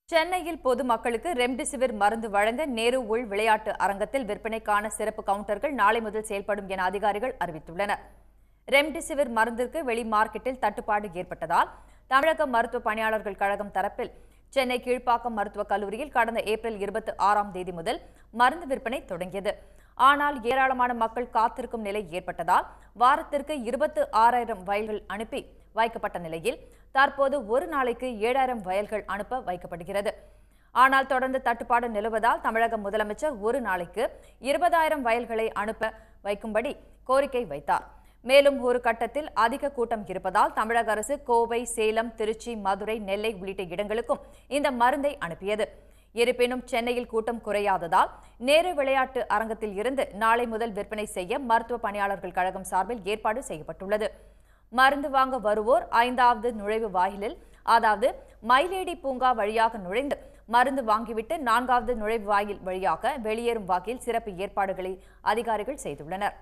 சென்னையில் பொதுமக்களுக்கு ரெம்டெசிவிர் மருந்து வழங்க நேரு உள் விளையாட்டு அரங்கத்தில் விற்பனைக்கான சிறப்பு கவுண்டர்கள் நாளை முதல் செயல்படும் என அதிகாரிகள் அறிவித்துள்ளனர் ரெம்டெசிவிர் மருந்திற்கு வெளி மார்க்கெட்டில் தட்டுப்பாடு ஏற்பட்டதால் தமிழக மருத்துவ பணியாளர்கள் கழகம் தரப்பில் சென்னை கீழ்ப்பாக்கம் மருத்துவக் கல்லூரியில் கடந்த ஏப்ரல் இருபத்தி ஆறாம் தேதி முதல் மருந்து விற்பனை தொடங்கியது ஆனால் ஏராளமான மக்கள் காத்திருக்கும் நிலை ஏற்பட்டதால் வாரத்திற்கு இருபத்து ஆறாயிரம் வயல்கள் அனுப்பி வைக்கப்பட்ட நிலையில் தற்போது ஒரு நாளைக்கு ஏழாயிரம் வயல்கள் அனுப்ப வைக்கப்படுகிறது ஆனால் தொடர்ந்து தட்டுப்பாடு நிலவுவதால் தமிழக முதலமைச்சர் ஒரு நாளைக்கு இருபதாயிரம் வயல்களை அனுப்ப வைக்கும்படி கோரிக்கை வைத்தார் மேலும் ஒரு கட்டத்தில் அதிக கூட்டம் இருப்பதால் தமிழக அரசு கோவை சேலம் திருச்சி மதுரை நெல்லை உள்ளிட்ட இடங்களுக்கும் இந்த மருந்தை அனுப்பியது இருப்பினும் சென்னையில் கூட்டம் குறையாததால் நேரு விளையாட்டு அரங்கத்தில் இருந்து நாளை முதல் விற்பனை செய்ய மருத்துவ பணியாளர்கள் கழகம் சார்பில் ஏற்பாடு செய்யப்பட்டுள்ளது மருந்து வாங்க வருவோர் ஐந்தாவது நுழைவு வாயிலில் அதாவது மயிலேடி பூங்கா வழியாக நுழைந்து மருந்து வாங்கிவிட்டு நான்காவது நுழைவு வாயில் வழியாக வெளியேறும் வகையில் சிறப்பு ஏற்பாடுகளை அதிகாரிகள் செய்துள்ளனர்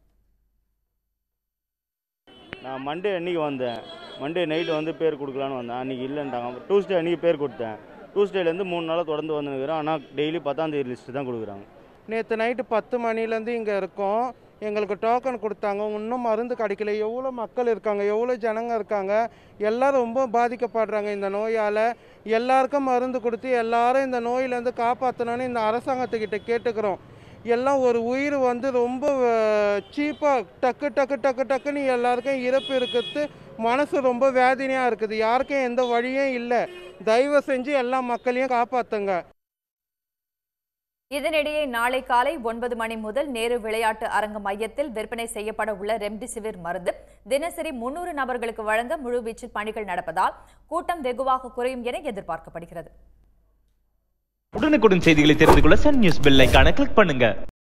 நான் மண்டே அன்றைக்கி வந்தேன் மண்டே நைட்டு வந்து பேர் கொடுக்கலான்னு வந்தேன் அன்றைக்கி இல்லைன்ட்டாங்க டூஸ்டே அன்றைக்கி பேர் கொடுத்தேன் டூஸ்டேலேருந்து மூணு நாளாக தொடர்ந்து வந்துருக்கிறேன் ஆனால் டெய்லி பத்தாம் தேதி லிஸ்ட்டு தான் கொடுக்குறாங்க நேற்று நைட்டு பத்து மணிலேருந்து இங்கே இருக்கோம் எங்களுக்கு டோக்கன் கொடுத்தாங்க இன்னும் மருந்து கிடைக்கல எவ்வளோ மக்கள் இருக்காங்க எவ்வளோ ஜனங்க இருக்காங்க எல்லாரும் ரொம்ப பாதிக்கப்படுறாங்க இந்த நோயால் எல்லாருக்கும் மருந்து கொடுத்து எல்லாரும் இந்த நோயிலேருந்து காப்பாற்றணும்னு இந்த அரசாங்கத்துக்கிட்ட கேட்டுக்கிறோம் எல்லாம் ஒரு உயிர் வந்து ரொம்ப சீப்பாக டக்கு டக்கு டக்கு டக்குன்னு எல்லாருக்கும் இறப்பு இருக்கிறது மனசு ரொம்ப வேதனையாக இருக்குது யாருக்கும் எந்த வழியும் இல்லை தயவு செஞ்சு எல்லா மக்களையும் காப்பாற்றுங்க இதனிடையே நாளை காலை ஒன்பது மணி முதல் நேரு விளையாட்டு அரங்க மையத்தில் விற்பனை செய்யப்பட உள்ள ரெம்டெசிவிர் மருந்து தினசரி முன்னூறு நபர்களுக்கு வழங்க முழுவீச்சில் பணிகள் நடப்பதால் கூட்டம் வெகுவாக குறையும் என எதிர்பார்க்கப்படுகிறது உடனுக்குடன் செய்திகளை தெரிந்து கொள்ள சன் நியூஸ் பெல் ஐகானை கிளிக் பண்ணுங்க